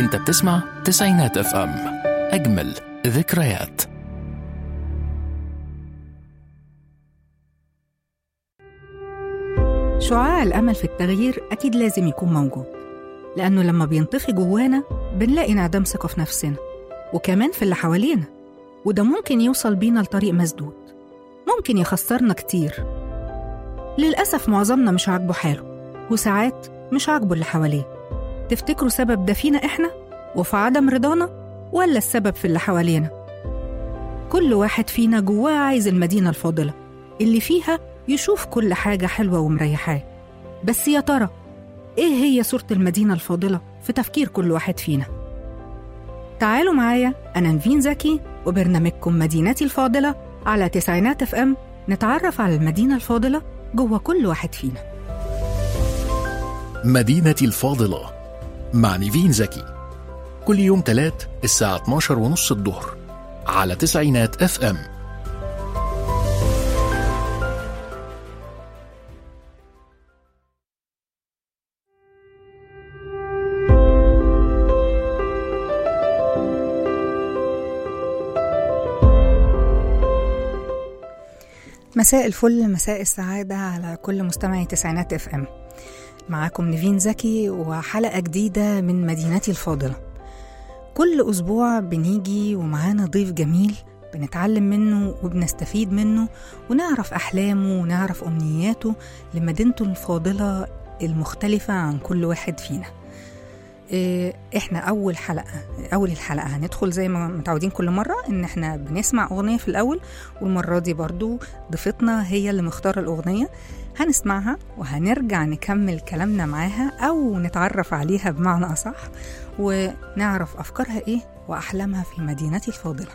انت بتسمع تسعينات اف ام اجمل ذكريات شعاع الأمل في التغيير أكيد لازم يكون موجود لأنه لما بينطفي جوانا بنلاقي انعدام ثقة في نفسنا وكمان في اللي حوالينا وده ممكن يوصل بينا لطريق مسدود ممكن يخسرنا كتير للأسف معظمنا مش عاجبه حاله وساعات مش عاجبه اللي حواليه تفتكروا سبب ده فينا إحنا وفي عدم رضانا ولا السبب في اللي حوالينا كل واحد فينا جواه عايز المدينة الفاضلة اللي فيها يشوف كل حاجة حلوة ومريحاه بس يا ترى إيه هي صورة المدينة الفاضلة في تفكير كل واحد فينا تعالوا معايا أنا نفين زكي وبرنامجكم مدينتي الفاضلة على تسعينات اف ام نتعرف على المدينة الفاضلة جوه كل واحد فينا مدينتي الفاضلة مع نيفين زكي كل يوم تلات الساعة 12 ونص الظهر على تسعينات اف ام مساء الفل مساء السعادة على كل مستمعي تسعينات اف ام معاكم نيفين زكي وحلقة جديدة من مدينتي الفاضلة كل أسبوع بنيجي ومعانا ضيف جميل بنتعلم منه وبنستفيد منه ونعرف أحلامه ونعرف أمنياته لمدينته الفاضلة المختلفة عن كل واحد فينا إيه، احنا اول حلقه اول الحلقه هندخل زي ما متعودين كل مره ان احنا بنسمع اغنيه في الاول والمره دي برضو ضيفتنا هي اللي مختاره الاغنيه هنسمعها وهنرجع نكمل كلامنا معاها او نتعرف عليها بمعنى اصح ونعرف افكارها ايه واحلامها في مدينتي الفاضله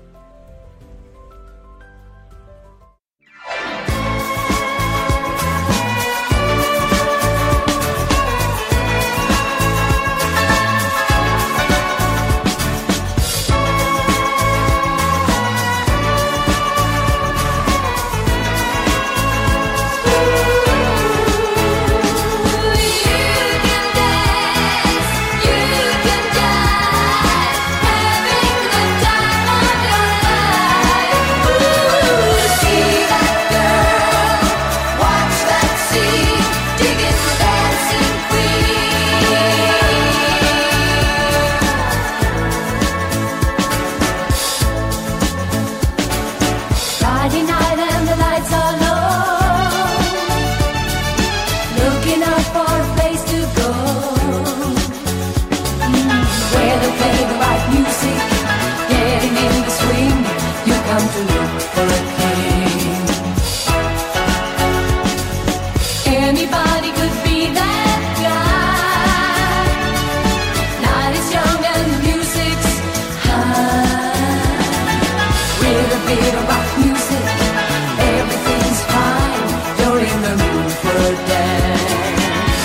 Friday night and the lights are low. Looking out for a place to go. Mm, Where they play the right music. Getting in the swing. You come to look for a king. Anybody could be that guy. Night is young and the music's high. With a bit of rock music, everything's fine. You're in the mood for a dance.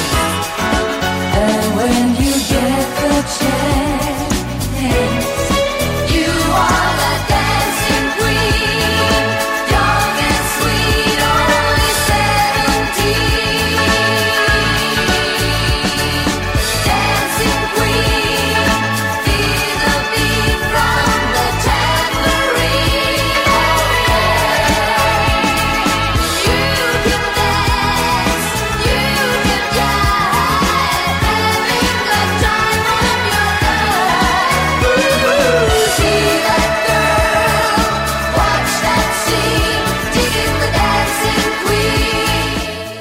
And when you get the chance, you are the dancing queen. Young and sweet, only seventeen. Dancing queen, feel the beat from the tambourine. You can dance, you can jive, having the time of your life. See that girl, watch that scene, digging the dancing queen.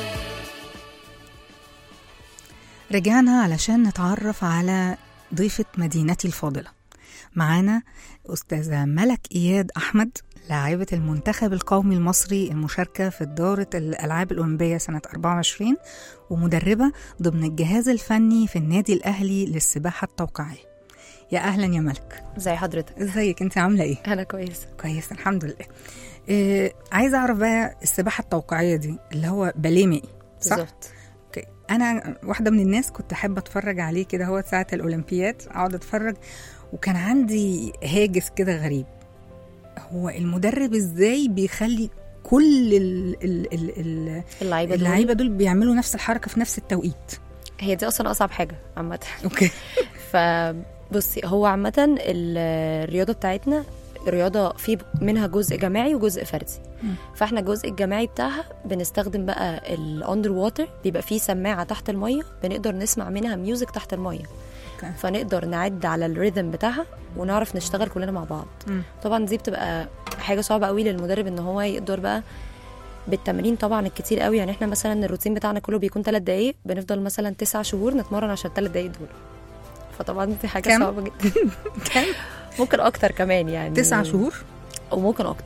رجعنا علشان نتعرف على ضيفة مدينتي الفاضلة معانا أستاذة ملك إياد أحمد لاعبة المنتخب القومي المصري المشاركة في دورة الألعاب الأولمبية سنة 24 ومدربة ضمن الجهاز الفني في النادي الأهلي للسباحة التوقيعية يا أهلا يا ملك زي حضرتك ازيك انت عاملة ايه؟ انا كويسه كويس الحمد لله إيه عايزة أعرف بقى السباحة التوقيعية دي اللي هو باليه مائي صح؟ بالظبط اوكي انا واحده من الناس كنت احب اتفرج عليه كده هو ساعه الاولمبياد اقعد اتفرج وكان عندي هاجس كده غريب هو المدرب ازاي بيخلي كل ال ال ال ال اللعيبه دول اللعيبه دول بيعملوا نفس الحركه في نفس التوقيت هي دي اصلا اصعب حاجه عامه اوكي فبصي هو عامة ال- الرياضة بتاعتنا رياضة في منها جزء جماعي وجزء فردي مم. فاحنا الجزء الجماعي بتاعها بنستخدم بقى الاندر ووتر بيبقى فيه سماعة تحت المية بنقدر نسمع منها ميوزك تحت المية أوكي. فنقدر نعد على الريذم بتاعها ونعرف نشتغل كلنا مع بعض مم. طبعا دي بتبقى حاجة صعبة قوي للمدرب ان هو يقدر بقى بالتمرين طبعا الكتير قوي يعني احنا مثلا الروتين بتاعنا كله بيكون ثلاث دقايق بنفضل مثلا تسع شهور نتمرن عشان الثلاث دقايق دول فطبعا دي حاجه كام؟ صعبه جدا كام؟ ممكن اكتر كمان يعني تسع شهور او ممكن اكتر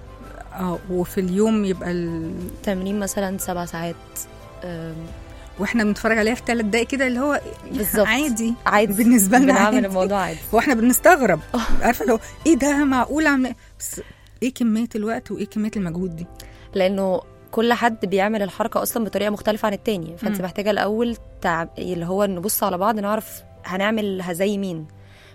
اه وفي اليوم يبقى ال... تمرين مثلا سبع ساعات أم، واحنا بنتفرج عليها في ثلاث دقايق كده اللي هو بالظبط. عادي عادي بالنسبه لنا بنعمل عادي. الموضوع عادي واحنا بنستغرب عارفه لو ايه ده معقول عم بس ايه كميه الوقت وايه كميه المجهود دي لانه كل حد بيعمل الحركه اصلا بطريقه مختلفه عن التاني فانت مم. محتاجه الاول تع... اللي هو نبص على بعض نعرف هنعمل زي مين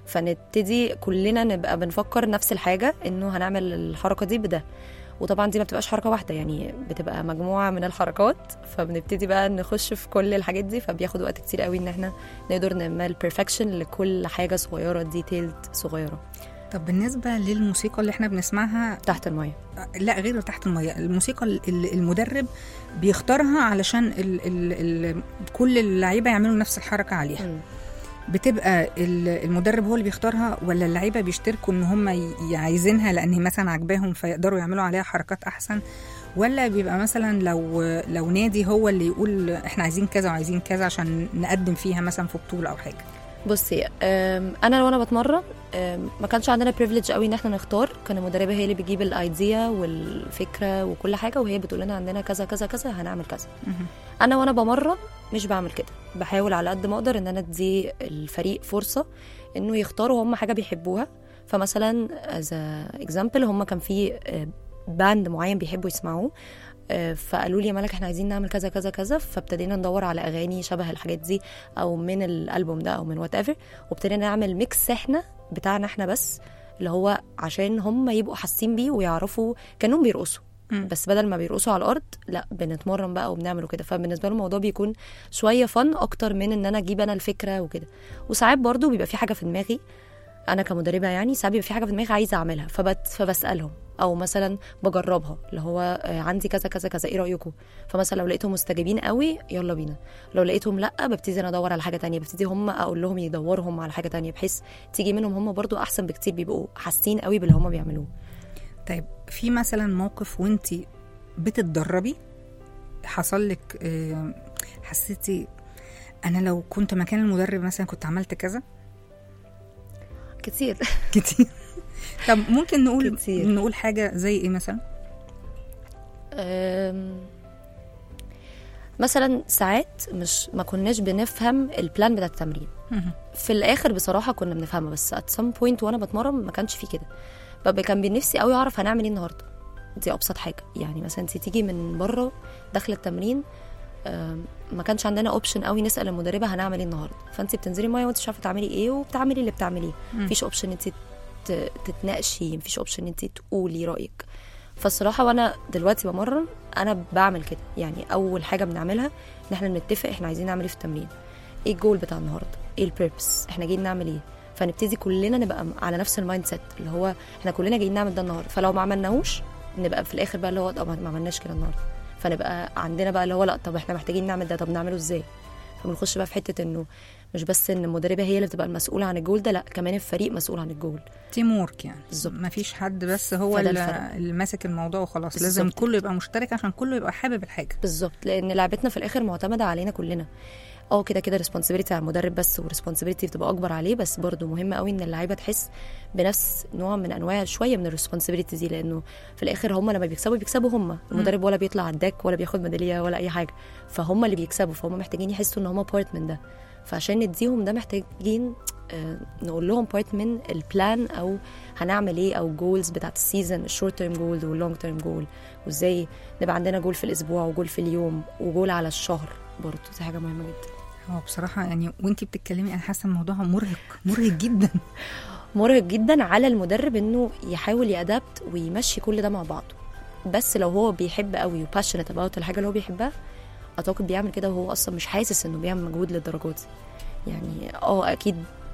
فنبتدي كلنا نبقى بنفكر نفس الحاجه انه هنعمل الحركه دي بده وطبعا دي ما بتبقاش حركه واحده يعني بتبقى مجموعه من الحركات فبنبتدي بقى نخش في كل الحاجات دي فبياخد وقت كتير قوي ان احنا نقدر نعمل بيرفكشن لكل حاجه صغيره ديتيلد صغيره طب بالنسبه للموسيقى اللي احنا بنسمعها تحت الميه لا غير تحت المية الموسيقى ال- المدرب بيختارها علشان ال ال ال كل اللعيبة يعملوا نفس الحركة عليها مم. بتبقى ال- المدرب هو اللي بيختارها ولا اللعيبة بيشتركوا ان هم ي- عايزينها لان هي مثلا عجباهم فيقدروا يعملوا عليها حركات احسن ولا بيبقى مثلا لو لو نادي هو اللي يقول احنا عايزين كذا وعايزين كذا عشان نقدم فيها مثلا في بطولة او حاجة بصي أم، انا وانا بتمرن أم، ما كانش عندنا بريفليج قوي ان احنا نختار كان المدربه هي اللي بتجيب الايديا والفكره وكل حاجه وهي بتقول لنا عندنا كذا كذا كذا هنعمل كذا مهم. انا وانا بمرن مش بعمل كده بحاول على قد ما اقدر ان انا ادي الفريق فرصه انه يختاروا هم حاجه بيحبوها فمثلا از اكزامبل هم كان في آه، باند معين بيحبوا يسمعوه آه، فقالوا لي يا ملك احنا عايزين نعمل كذا كذا كذا فابتدينا ندور على اغاني شبه الحاجات دي او من الالبوم ده او من وات ايفر وابتدينا نعمل ميكس احنا بتاعنا احنا بس اللي هو عشان هم يبقوا حاسين بيه ويعرفوا كانهم بيرقصوا مم. بس بدل ما بيرقصوا على الارض لا بنتمرن بقى وبنعمل كده فبالنسبه له الموضوع بيكون شويه فن اكتر من ان انا اجيب انا الفكره وكده وساعات برضو بيبقى في حاجه في دماغي انا كمدربه يعني ساعات بيبقى في حاجه في دماغي عايزه اعملها فبت فبسالهم او مثلا بجربها اللي هو آه، عندي كذا كذا كذا ايه رايكم فمثلا لو لقيتهم مستجيبين قوي يلا بينا لو لقيتهم لا ببتدي انا ادور على حاجه تانية ببتدي هم اقول لهم يدوروا هم على حاجه تانية بحيث تيجي منهم هم برضو احسن بكتير بيبقوا حاسين قوي باللي هم بيعملوه طيب في مثلا موقف وانت بتتدربي حصل لك آه، حسيتي انا لو كنت مكان المدرب مثلا كنت عملت كذا كتير كتير طب ممكن نقول كتير. نقول حاجه زي ايه مثلا أم، مثلا ساعات مش ما كناش بنفهم البلان بتاع التمرين مهم. في الاخر بصراحه كنا بنفهمها بس at some point وانا بتمرن ما كانش في كده ببقى كان بنفسي قوي اعرف هنعمل ايه النهارده دي ابسط حاجه يعني مثلا انت تيجي من بره داخل التمرين أم، ما كانش عندنا اوبشن قوي نسال المدربه هنعمل ايه النهارده فانت بتنزلي الميه وانت مش عارفه تعملي ايه وبتعملي اللي بتعمليه مفيش اوبشن انت ت- تتناقشي مفيش اوبشن انت تقولي رايك فالصراحه وانا دلوقتي بمرن انا بعمل كده يعني اول حاجه بنعملها ان احنا بنتفق احنا عايزين نعمل ايه في التمرين ايه الجول بتاع النهارده ايه البيربس احنا جايين نعمل ايه فنبتدي كلنا نبقى على نفس المايند سيت اللي هو احنا كلنا جايين نعمل ده النهارده فلو ما عملناهوش نبقى في الاخر بقى اللي هو طب ما عملناش كده النهارده فنبقى عندنا بقى اللي هو لا طب احنا محتاجين نعمل ده طب نعمله ازاي فبنخش بقى في حته انه مش بس ان المدربه هي اللي بتبقى المسؤوله عن الجول ده لا كمان الفريق مسؤول عن الجول تيم وورك يعني بالظبط. ما فيش حد بس هو فده اللي الفرق. اللي ماسك الموضوع وخلاص بالظبط. لازم كله يبقى مشترك عشان كله يبقى حابب الحاجه بالظبط لان لعبتنا في الاخر معتمده علينا كلنا اه كده كده ريسبونسبيلتي على المدرب بس وريسبونسبيلتي بتبقى اكبر عليه بس برضو مهم قوي ان اللعيبه تحس بنفس نوع من انواع شويه من الريسبونسبيلتي دي لانه في الاخر هم لما بيكسبوا بيكسبوا هم المدرب ولا بيطلع على الدك ولا بياخد ميداليه ولا اي حاجه فهم اللي بيكسبوا فهم محتاجين يحسوا ان هم بارت من ده فعشان نديهم ده محتاجين آه، نقول لهم بارت من البلان او هنعمل ايه او جولز بتاعت السيزون الشورت تيرم جول واللونج تيرم جول وازاي نبقى عندنا جول في الاسبوع وجول في اليوم وجول على الشهر برضه دي حاجه مهمه جدا هو بصراحه يعني وانتي بتتكلمي انا حاسه الموضوع مرهق مرهق جدا مرهق جدا على المدرب انه يحاول يادبت ويمشي كل ده مع بعضه بس لو هو بيحب قوي وباشنت اباوت الحاجه اللي هو بيحبها اعتقد بيعمل كده وهو اصلا مش حاسس انه بيعمل مجهود للدرجات دي يعني اه اكيد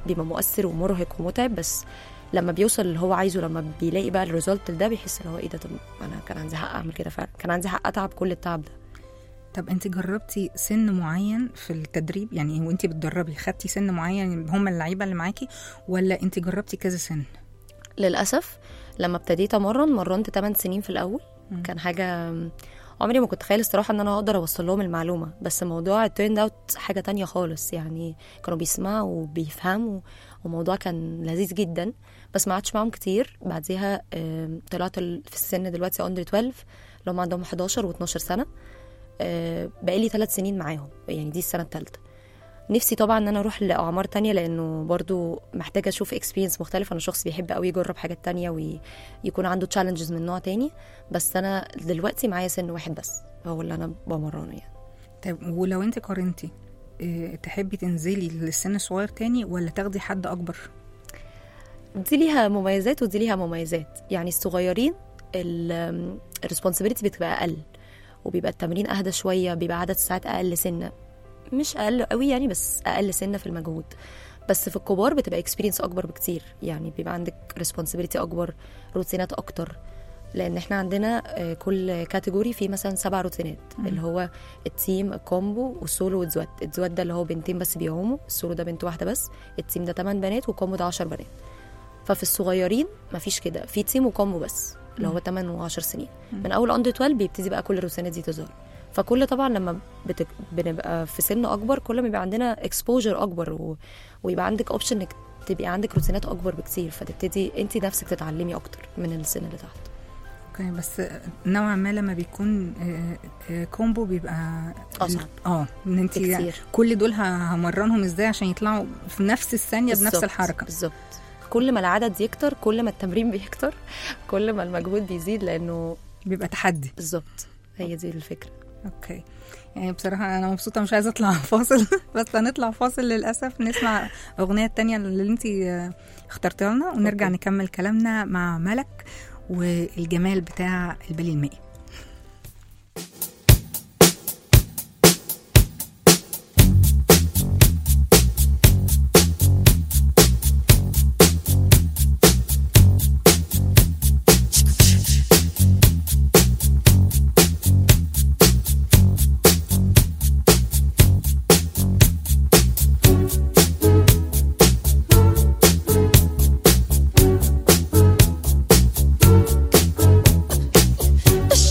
بيبقى مؤثر ومرهق ومتعب بس لما بيوصل اللي هو عايزه لما بيلاقي بقى الريزلت ده بيحس اللي هو ايه ده طب انا كان عندي حق اعمل كده فعلا كان عندي حق اتعب كل التعب ده طب انت جربتي سن معين في التدريب يعني وانت بتدربي خدتي سن معين هم اللعيبه اللي معاكي ولا انت جربتي كذا سن للاسف لما ابتديت امرن مرنت 8 سنين في الاول مم. كان حاجه عمري ما كنت اتخيل الصراحه ان انا اقدر اوصل لهم المعلومه بس موضوع الترند اوت حاجه تانية خالص يعني كانوا بيسمعوا وبيفهموا وموضوع كان لذيذ جدا بس ما قعدتش معاهم كتير بعديها آم، طلعت ال- في السن دلوقتي اندر 12 اللي هم عندهم 11 و12 سنه آه، بقالي ثلاث سنين معاهم يعني دي السنه الثالثه نفسي طبعا ان انا اروح لاعمار تانية لانه برضو محتاجه اشوف اكسبيرينس مختلفه انا شخص بيحب قوي يجرب حاجات تانية ويكون عنده تشالنجز من نوع تاني بس انا دلوقتي معايا سن واحد بس هو اللي انا بمرنه يعني طيب ولو انت قارنتي اه تحبي تنزلي للسن الصغير تاني ولا تاخدي حد اكبر دي ليها مميزات ودي ليها مميزات يعني الصغيرين الريسبونسابيلتي بتبقى اقل وبيبقى التمرين اهدى شويه بيبقى عدد الساعات اقل سنه مش اقل قوي يعني بس اقل سنه في المجهود بس في الكبار بتبقى اكسبيرينس اكبر بكتير يعني بيبقى عندك ريسبونسابيلتي اكبر روتينات اكتر لان احنا عندنا آه، كل كاتيجوري فيه مثلا سبع روتينات اللي هو التيم الكومبو والسولو والزوات الزوات ده اللي هو بنتين بس بيعوموا السولو ده بنت واحده بس التيم ده 8 بنات والكومبو ده 10 بنات ففي الصغيرين مفيش كده في تيم وكومبو بس اللي هو 8 و10 سنين من اول اندر 12 بيبتدي بقى كل الروتينات دي تظهر فكل طبعا لما بتك... بنبقى في سن اكبر كل ما يبقى عندنا اكسبوجر اكبر و... ويبقى عندك اوبشن انك تبقي عندك روتينات اكبر بكتير فتبتدي انت نفسك تتعلمي اكتر من السن اللي تحت اوكي بس نوعا ما لما بيكون اه اه كومبو بيبقى أصعب. اه ان انت بكتير. كل دول ه- همرنهم ازاي عشان يطلعوا في نفس الثانيه بنفس بالظبط، الحركه بالظبط كل ما العدد يكتر كل ما التمرين بيكتر كل ما المجهود بيزيد لانه بيبقى تحدي بالظبط هي دي الفكره اوكي يعني بصراحة أنا مبسوطة مش عايزة أطلع فاصل بس هنطلع فاصل للأسف نسمع الأغنية التانية اللي أنت اخترتيها لنا ونرجع أوكي. نكمل كلامنا مع ملك والجمال بتاع البالي المائي The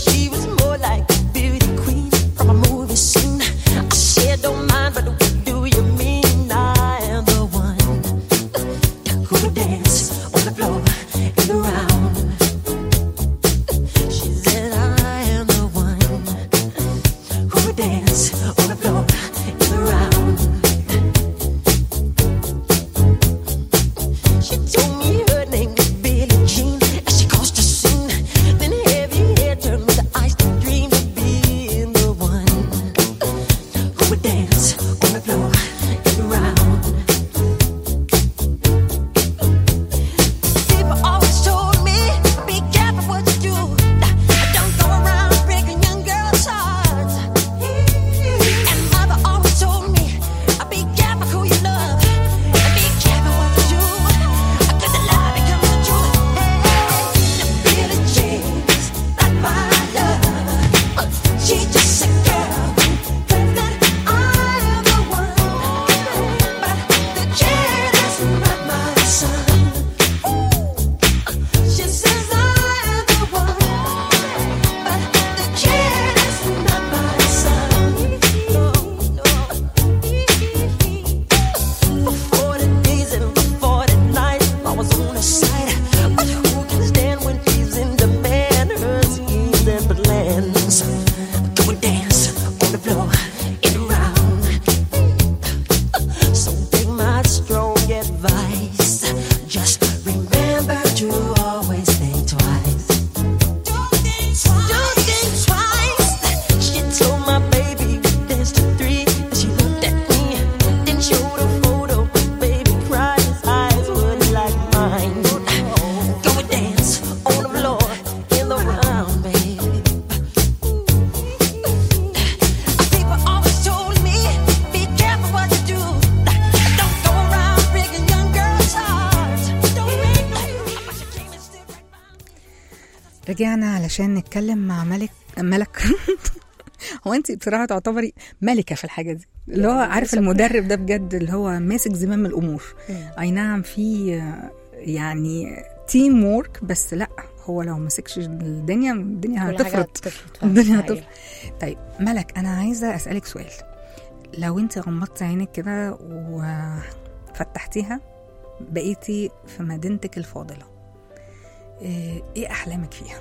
رجعنا علشان نتكلم مع ملك ملك هو انت بصراحه تعتبري ملكه في الحاجه دي اللي هو يعني عارف شكراً. المدرب ده بجد اللي هو ماسك زمام الامور مم. اي نعم في آه، يعني تيم وورك بس لا هو لو مسكش الدنيا الدنيا كل حاجة هتفرط هتفرط فعلاً، الدنيا حقيقة. هتفرط طيب ملك انا عايزه اسالك سؤال لو انت غمضت عينك كده وفتحتيها بقيتي في مدينتك الفاضله ايه إيه احلامك فيها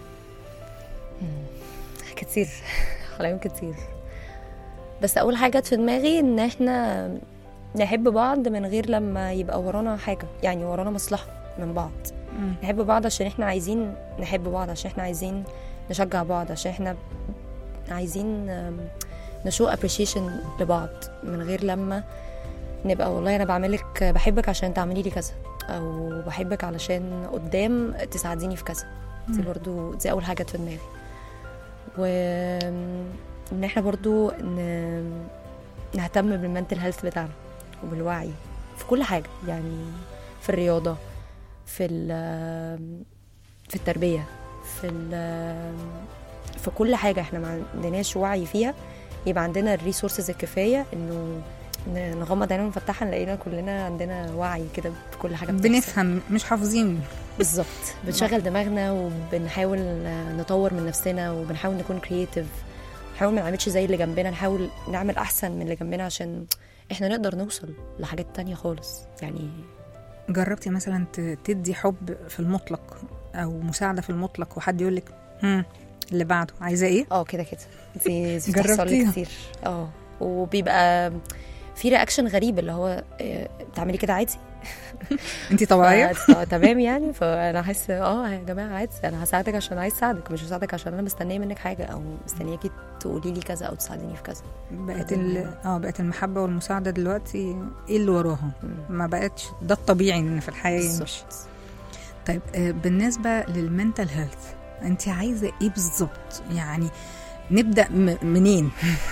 كتير احلام كتير بس اول حاجه جت في دماغي ان احنا نحب بعض من غير لما يبقى ورانا حاجه يعني ورانا مصلحه من بعض نحب بعض عشان احنا عايزين نحب بعض عشان احنا عايزين نشجع بعض عشان احنا عايزين أم، نشو appreciation لبعض من غير لما نبقى والله انا بعملك بحبك عشان تعملي لي كذا او بحبك علشان قدام تساعديني في كذا دي برضو دي اول حاجه جت في دماغي و ان احنا برضو ن... نهتم بالمنتل هيلث بتاعنا وبالوعي في كل حاجه يعني في الرياضه في ال... في التربيه في ال... في كل حاجه احنا ما عندناش وعي فيها يبقى عندنا الريسورسز الكفايه انه ن- نغمض عينينا ونفتحها نلاقينا كلنا عندنا وعي كده بكل حاجه بتحصل. بنفهم مش حافظين بالظبط بنشغل دماغنا وبنحاول نطور من نفسنا وبنحاول نكون كرييتيف نحاول ما نعملش زي اللي جنبنا نحاول نعمل احسن من اللي جنبنا عشان احنا نقدر نوصل لحاجات تانية خالص يعني جربتي مثلا ت- تدي حب في المطلق او مساعده في المطلق وحد يقول لك هم اللي بعده عايزه ايه اه كده كده دي دي بتحصل لي جربتيها؟ كتير اه وبيبقى في رياكشن غريب اللي هو إيه، بتعملي كده عادي انت طبيعيه ف- تمام يعني فانا احس اه يا جماعه عادي انا هساعدك عشان عايز اساعدك مش هساعدك عشان انا مستنيه منك حاجه او مستنياكي تقولي لي كذا او تساعديني في كذا بقت ال... اه بقت المحبه والمساعده دلوقتي ايه اللي وراها ما بقتش ده الطبيعي ان في الحياه يمشي بالظبط طيب آه، بالنسبه للمنتال هيلث انت عايزه ايه بالظبط يعني نبدا م... منين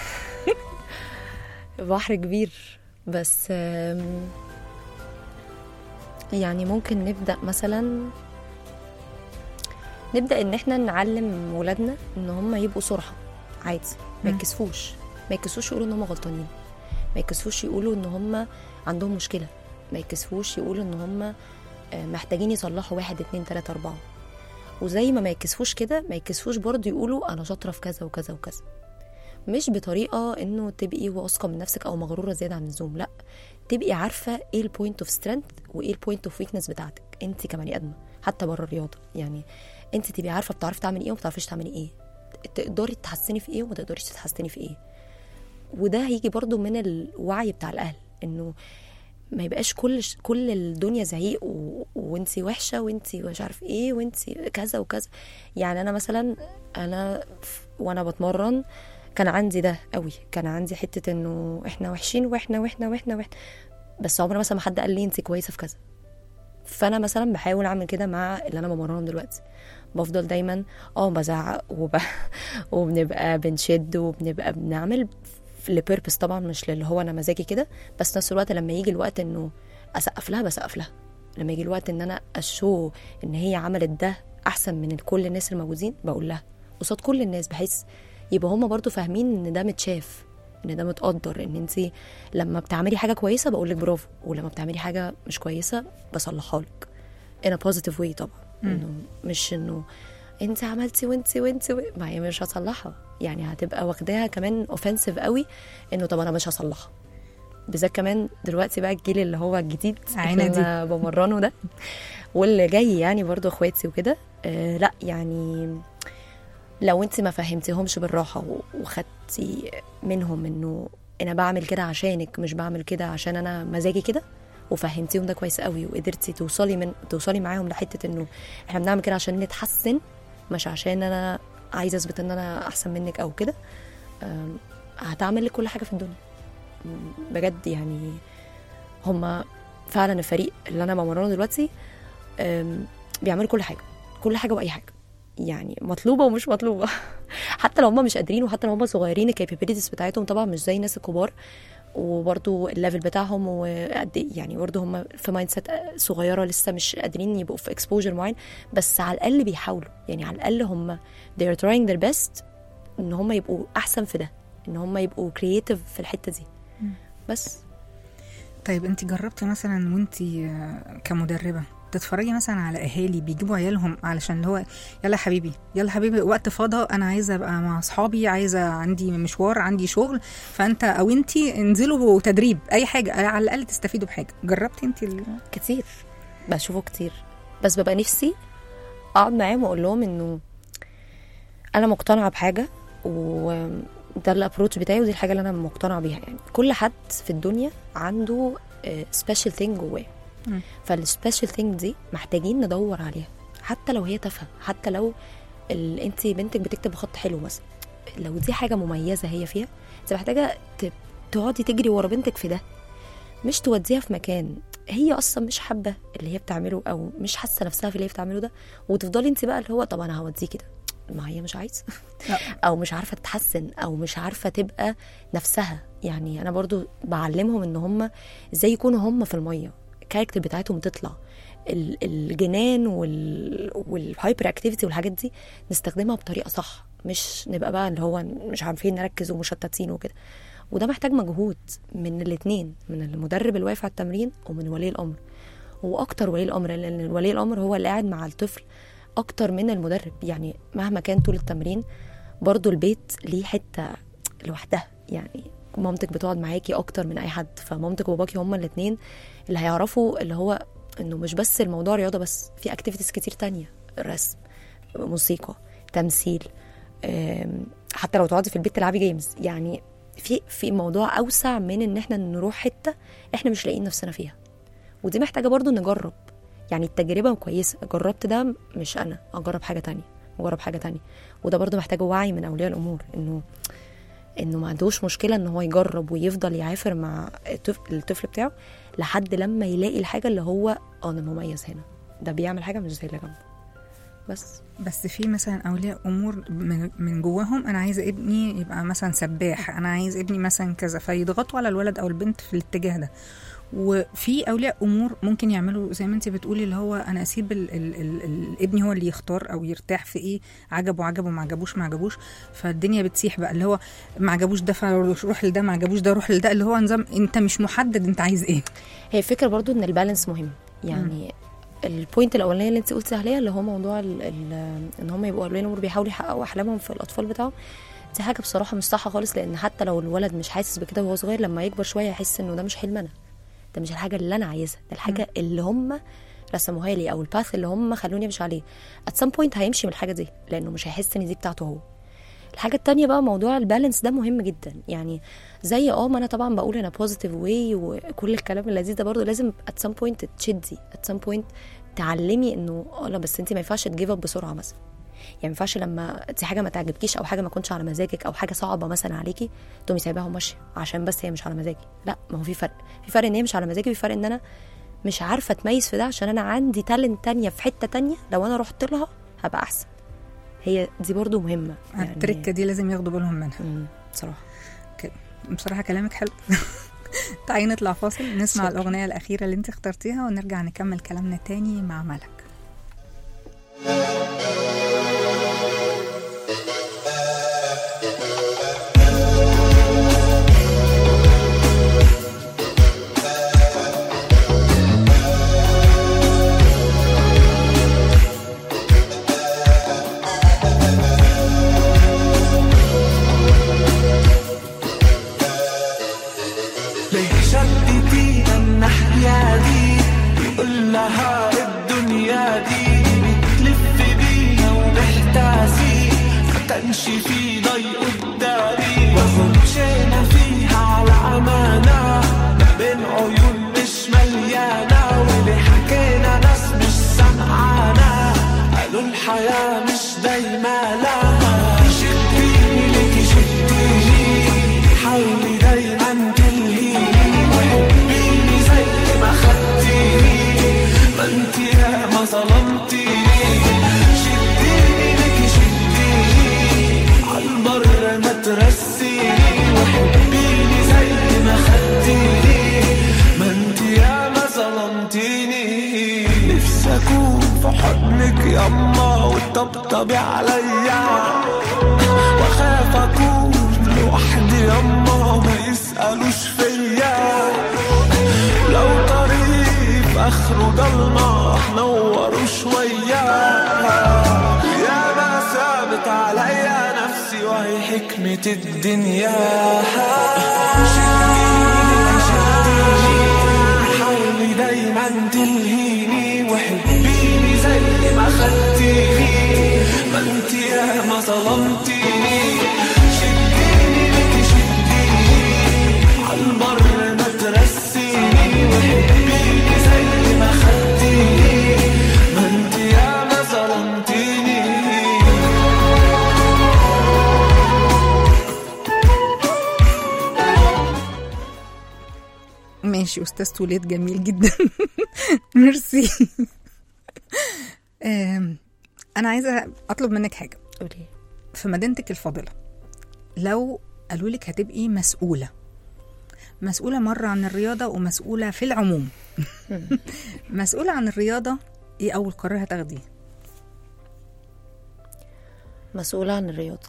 بحر كبير بس آم، يعني ممكن نبدا مثلا نبدا ان احنا نعلم ولادنا ان هم يبقوا صرحه عادي ما مم. يتكسفوش ما يتكسفوش يقولوا ان هم غلطانين ما يتكسفوش يقولوا ان هم عندهم مشكله ما يتكسفوش يقولوا ان هم آه، محتاجين يصلحوا واحد اتنين تلاته اربعه وزي ما ما يتكسفوش كده ما يتكسفوش برضه يقولوا انا شاطره في كذا وكذا وكذا مش بطريقه انه تبقي واثقه من نفسك او مغروره زياده عن اللزوم لا تبقي عارفه ايه البوينت اوف سترينث وايه البوينت اوف ويكنس بتاعتك انت كبني ادمه حتى بره الرياضه يعني انت تبقي عارفه بتعرفي تعملي ايه وما بتعرفيش تعملي ايه تقدري تحسني في ايه وما تقدريش تتحسني في ايه وده هيجي برضو من الوعي بتاع الاهل انه ما يبقاش كل كل الدنيا زعيق و... وانت وحشه وانت مش عارف ايه وانت كذا وكذا يعني انا مثلا انا ف- وانا بتمرن كان عندي ده قوي كان عندي حته انه احنا وحشين واحنا واحنا واحنا واحنا بس عمر مثلا ما حد قال لي انت كويسه في كذا فانا مثلا بحاول اعمل كده مع اللي انا بمرنهم دلوقتي بفضل دايما اه بزعق وب... وبنبقى بنشد وبنبقى بنعمل لبيربس طبعا مش للي هو انا مزاجي كده بس نفس الوقت لما يجي الوقت انه اسقف لها بسقف لها لما يجي الوقت ان انا اشو ان هي عملت ده احسن من كل الناس الموجودين بقول لها قصاد كل الناس بحيث يبقى هما برضو فاهمين ان ده متشاف ان ده متقدر ان انت لما بتعملي حاجه كويسه بقول لك برافو ولما بتعملي حاجه مش كويسه بصلحها لك in a positive way طبعا انه مش انه انت عملتي وانت وانت و... ما هي مش هصلحها يعني هتبقى واخداها كمان اوفensive قوي انه طب انا مش هصلحها بالذات كمان دلوقتي بقى الجيل اللي هو الجديد عينا اللي انا بمرنه ده واللي جاي يعني برضو اخواتي وكده آه لا يعني لو انت ما فهمتيهمش بالراحه و- وخدتي منهم انه انا بعمل كده عشانك مش بعمل كده عشان انا مزاجي كده وفهمتيهم ده كويس قوي وقدرتي توصلي من توصلي معاهم لحته انه احنا بنعمل كده عشان نتحسن مش عشان انا عايزه اثبت ان انا احسن منك او كده أم، هتعمل لك كل حاجه في الدنيا م، بجد يعني هما فعلا الفريق اللي انا بمرنه دلوقتي أم، بيعملوا كل حاجه كل حاجه واي حاجه يعني مطلوبه ومش مطلوبه حتى لو هم مش قادرين وحتى لو هم صغيرين الكابابيلتيز بتاعتهم طبعا مش زي الناس الكبار وبرضو الليفل بتاعهم وقد إيه يعني برضو هم في مايند سيت صغيره لسه مش قادرين يبقوا في اكسبوجر معين بس على الاقل بيحاولوا يعني على الاقل هم they are trying their best ان هم يبقوا احسن في ده ان هم يبقوا كرييتيف في الحته دي بس طيب انت جربتي مثلا وانت كمدربه تتفرجي مثلا على اهالي بيجيبوا عيالهم علشان اللي هو يلا يا حبيبي يلا حبيبي وقت فضا انا عايزه ابقى مع اصحابي عايزه عندي مشوار عندي شغل فانت او انت انزلوا تدريب اي حاجه على الاقل تستفيدوا بحاجه جربتي انت ال... كتير بشوفه كتير بس ببقى نفسي اقعد معاهم واقول لهم انه انا مقتنعه بحاجه وده الابروتش بتاعي ودي الحاجه اللي انا مقتنعه بيها يعني كل حد في الدنيا عنده سبيشال ثينج جواه مم. فالسبيشال ثينج دي محتاجين ندور عليها حتى لو هي تافهه حتى لو ال... انت بنتك بتكتب بخط حلو مثلا لو دي حاجه مميزه هي فيها انت محتاجه ت... تقعدي تجري ورا بنتك في ده مش توديها في مكان هي اصلا مش حابه اللي هي بتعمله او مش حاسه نفسها في اللي هي بتعمله ده وتفضلي انت بقى اللي هو طب انا هوديه كده ما هي مش عايزه لا. او مش عارفه تتحسن او مش عارفه تبقى نفسها يعني انا برضو بعلمهم ان هم ازاي يكونوا هم في الميه الكاركتر بتاعتهم تطلع ال- الجنان وال والهايبر اكتيفيتي والحاجات دي نستخدمها بطريقه صح مش نبقى بقى اللي هو مش عارفين نركز ومشتتين وكده وده محتاج مجهود من الاتنين من المدرب اللي واقف على التمرين ومن ولي الامر واكتر ولي الامر لان ولي الامر هو اللي قاعد مع الطفل اكتر من المدرب يعني مهما كان طول التمرين برضو البيت ليه حته لوحدها يعني مامتك بتقعد معاكي اكتر من اي حد فمامتك وباباكي هما الاثنين اللي هيعرفوا اللي هو انه مش بس الموضوع رياضه بس في اكتيفيتيز كتير تانية رسم موسيقى تمثيل أم، حتى لو تقعدي في البيت تلعبي جيمز يعني في في موضوع اوسع من ان احنا نروح حته احنا مش لاقيين نفسنا فيها ودي محتاجه برضو نجرب يعني التجربه كويسه جربت ده مش انا اجرب حاجه تانية اجرب حاجه تانية وده برضو محتاج وعي من اولياء الامور انه انه ما عندوش مشكله ان هو يجرب ويفضل يعافر مع الطفل, الطفل بتاعه لحد لما يلاقي الحاجه اللي هو اه انا مميز هنا ده بيعمل حاجه مش زي اللي جنبه بس بس في مثلا اولياء امور من, من جواهم انا عايزه ابني يبقى مثلا سباح انا عايز ابني مثلا كذا فيضغطوا على الولد او البنت في الاتجاه ده وفي اولياء امور ممكن يعملوا زي ما انت بتقولي اللي هو انا اسيب ال ال ال ال ابني هو اللي يختار او يرتاح في ايه عجبه عجبه ما عجبوش ما عجبوش فالدنيا بتسيح بقى اللي هو ما عجبوش ده فروح لده ما عجبوش ده روح لده اللي هو نظام انت مش محدد انت عايز ايه هي الفكره برضو ان البالانس مهم يعني البوينت الاولانيه اللي انت قلتي عليها اللي هو موضوع ال ال ان هم يبقوا اولياء الامور بيحاولوا يحققوا احلامهم في الاطفال بتاعهم دي حاجه بصراحه مش صح خالص لان حتى لو الولد مش حاسس بكده وهو صغير لما يكبر شويه يحس انه ده مش حلم انا ده مش الحاجه اللي انا عايزها ده الحاجه اللي هم رسموها لي او الباث اللي هم خلوني امشي عليه at some point هيمشي من الحاجه دي لانه مش هيحس ان دي بتاعته هو الحاجة التانية بقى موضوع البالانس ده مهم جدا يعني زي اه ما انا طبعا بقول انا بوزيتيف واي وكل الكلام اللذيذ ده برضه لازم at some point تشدي at some point تعلمي انه اه لا بس انت ما ينفعش تجيب اب بسرعه مثلا يعني ما ينفعش لما دي حاجه ما تعجبكيش او حاجه ما تكونش على مزاجك او حاجه صعبه مثلا عليكي تقومي سايباها وماشيه عشان بس هي مش على مزاجي لا ما هو في فرق في فرق ان هي مش على مزاجي في فرق ان انا مش عارفه اتميز في ده عشان انا عندي تالنت تانية في حته تانية لو انا رحت لها هبقى احسن هي دي برضو مهمه يعني التركه دي لازم ياخدوا بالهم منها مم، بصراحه ك- بصراحه كلامك حلو تعالي نطلع فاصل نسمع شكراً. الاغنيه الاخيره اللي انت اخترتيها ونرجع نكمل كلامنا تاني مع ملك ليه شدتينا الناحية دي يقول لها الدنيا دي بتلف بينا ومحتاسين ما كانش في ضي قدامي ومشينا فيها على أمانة ما بين عيون مش مليانة واللي حكينا ناس مش سمعانا قالوا الحياة مش دايما لها شديني ليكي شديني حاولي دايما تلهيني وحبيني زي ما خدتيني ما انت يا ما ظلمتيني شديني ليكي شديني عالبر ما ترسيني وحبيني طبطبي عليا واخاف اكون لوحدي يما ما يسألوش فيا لو طريق في اخره ضلمة نوروا شوية يا ما ثابت عليا نفسي وهي حكمة الدنيا شديني شديني حاولي دايما تلهيني وحبيني زي ما خدتيني ما انت يا ما ظلمتيني شديني لك شديني عالبر ما ترسيني وحبيني زي ما خدتيني ما انت يا ما ظلمتيني ماشي استاذ توليد جميل جدا ميرسي آم، انا عايزه اطلب منك حاجه قولي في مدينتك الفاضله لو قالوا لك هتبقي مسؤوله مسؤوله مره عن الرياضه ومسؤوله في العموم مسؤوله عن الرياضه ايه اول قرار هتاخديه مسؤولة عن الرياضة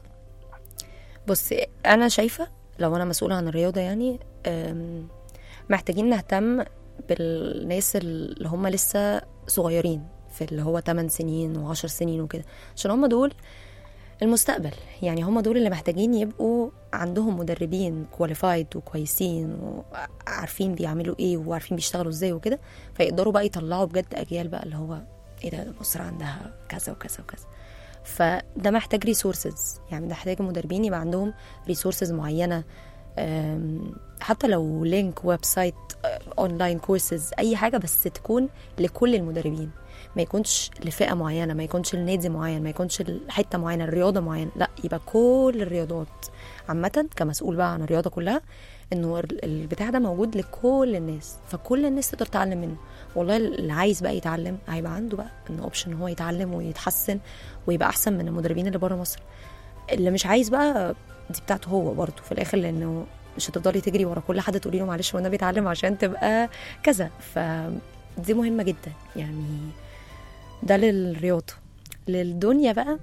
بصي أنا شايفة لو أنا مسؤولة عن الرياضة يعني أم، محتاجين نهتم بالناس اللي هم لسه صغيرين في اللي هو 8 سنين وعشر سنين وكده عشان هم دول المستقبل يعني هم دول اللي محتاجين يبقوا عندهم مدربين كواليفايد وكويسين وعارفين بيعملوا ايه وعارفين بيشتغلوا ازاي وكده فيقدروا بقى يطلعوا بجد اجيال بقى اللي هو ايه ده مصر عندها كذا وكذا وكذا فده محتاج ريسورسز يعني محتاج مدربين يبقى عندهم ريسورسز معينه أم، حتى لو لينك ويب سايت اونلاين كورسز اي حاجه بس تكون لكل المدربين ما يكونش لفئه معينه ما يكونش لنادي معين ما يكونش لحته معينه الرياضه معينه لا يبقى كل الرياضات عامه كمسؤول بقى عن الرياضه كلها انه ال- البتاع ده موجود لكل الناس فكل الناس تقدر تتعلم منه والله اللي عايز بقى يتعلم هيبقى عنده بقى ان اوبشن هو يتعلم ويتحسن ويبقى احسن من المدربين اللي بره مصر اللي مش عايز بقى دي بتاعته هو برضه في الاخر لانه مش هتفضلي تجري ورا كل حد تقولي له معلش والنبي اتعلم عشان تبقى كذا فدي مهمه جدا يعني ده للرياضه للدنيا بقى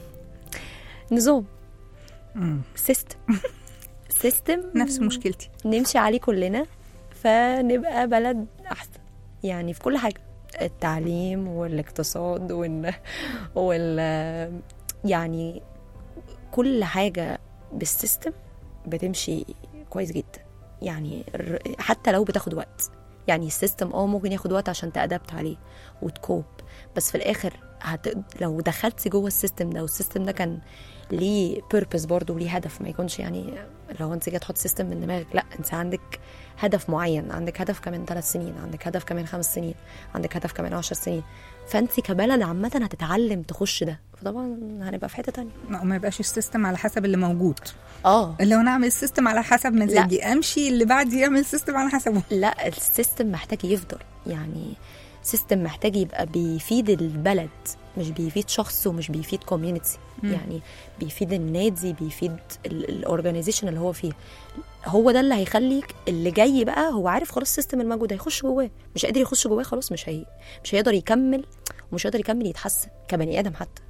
نظام مم. سيستم سيستم نفس مشكلتي نمشي عليه كلنا فنبقى بلد احسن يعني في كل حاجه التعليم والاقتصاد وال, وال... يعني كل حاجه بالسيستم بتمشي كويس جدا يعني الر- حتى لو بتاخد وقت يعني السيستم اه ممكن ياخد وقت عشان تأدبت عليه وتكوب بس في الاخر هت... لو دخلت جوه السيستم ده والسيستم ده كان ليه بيربز برضه وليه هدف ما يكونش يعني لو انت جاي تحط سيستم من دماغك لا انت عندك هدف معين عندك هدف كمان ثلاث سنين عندك هدف كمان خمس سنين عندك هدف كمان عشر سنين فانت كبلد عامة هتتعلم تخش ده فطبعا هنبقى في حتة تانية ما ما يبقاش السيستم على حسب اللي موجود اه لو انا اعمل السيستم على حسب مزاجي امشي اللي بعدي يعمل السيستم على حسبه لا السيستم محتاج يفضل يعني سيستم محتاج يبقى بيفيد البلد مش بيفيد شخص ومش بيفيد كوميونتي يعني بيفيد النادي بيفيد الاورجانيزيشن اللي هو فيه هو ده اللي هيخليك اللي جاي بقى هو عارف خلاص السيستم الموجود هيخش جواه مش قادر يخش جواه خلاص مش هي مش هيقدر يكمل ومش هيقدر يكمل يتحسن كبني ادم حتى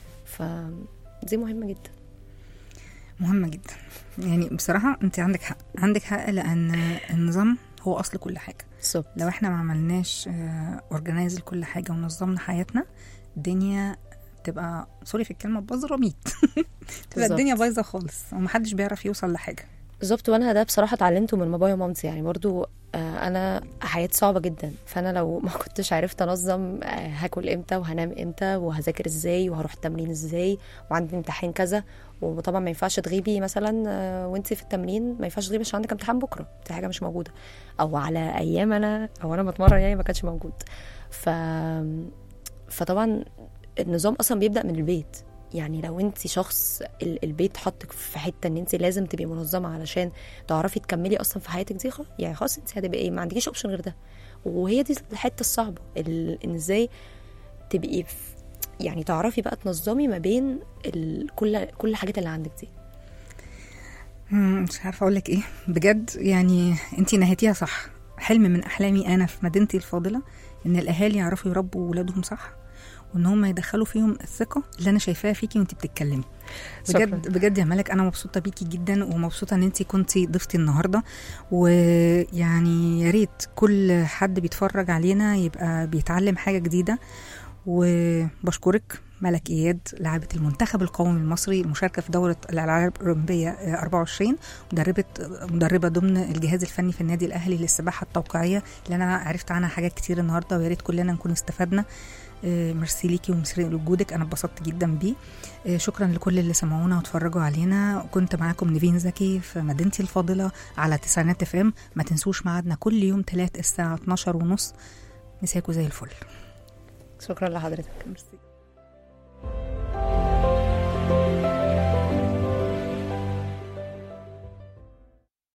فدي مهمه جدا مهمة جدا يعني بصراحة انت عندك حق عندك حق لان النظام هو اصل كل حاجة بالظبط لو احنا ما عملناش اورجنايز لكل حاجة ونظمنا حياتنا الدنيا تبقى سوري في الكلمة باظ رميت تبقى بالظبط. الدنيا بايظة خالص ومحدش بيعرف يوصل لحاجة بالظبط وانا ده بصراحه اتعلمته من بابايا ومامتي يعني برضو آه، انا حياتي صعبه جدا فانا لو ما كنتش عرفت انظم آه، هاكل امتى وهنام امتى وهذاكر ازاي وهروح التمرين ازاي وعندي امتحان كذا وطبعا ما ينفعش تغيبي مثلا آه، وانت في التمرين ما ينفعش تغيبي عشان عندك امتحان بكره دي حاجه مش موجوده او على ايام انا او انا بتمرن يعني ما كانش موجود ف فطبعا النظام اصلا بيبدا من البيت يعني لو انت شخص ال- البيت حطك في حته ان انت لازم تبقي منظمه علشان تعرفي تكملي اصلا في حياتك دي خلاص يعني خلاص انت هتبقي ايه ما عندكيش اوبشن غير ده وهي دي الحته الصعبه ال- ان ازاي تبقي في يعني تعرفي بقى تنظمي ما بين ال... كل كل الحاجات اللي عندك دي مم، مش عارفه اقول لك ايه بجد يعني انت نهيتيها صح حلم من احلامي انا في مدينتي الفاضله ان الاهالي يعرفوا يربوا ولادهم صح وان هم يدخلوا فيهم الثقه اللي انا شايفاها فيكي وانت بتتكلمي شكراً. بجد بجد يا ملك انا مبسوطه بيكي جدا ومبسوطه ان انت كنتي ضيفتي النهارده ويعني يا ريت كل حد بيتفرج علينا يبقى بيتعلم حاجه جديده وبشكرك ملك اياد لاعبة المنتخب القومي المصري المشاركة في دورة الألعاب الأولمبية آه، 24 مدربة مدربة ضمن الجهاز الفني في النادي الأهلي للسباحة التوقيعية اللي أنا عرفت عنها حاجات كتير النهاردة ويا ريت كلنا نكون استفدنا آه، ميرسي ليكي وميرسي لوجودك أنا اتبسطت جدا بيه آه، شكرا لكل اللي سمعونا واتفرجوا علينا كنت معاكم نيفين زكي في مدينتي الفاضلة على تسعينات اف ام ما تنسوش ميعادنا كل يوم تلات الساعة 12 ونص مساكوا زي الفل شكرا لحضرتك ميرسي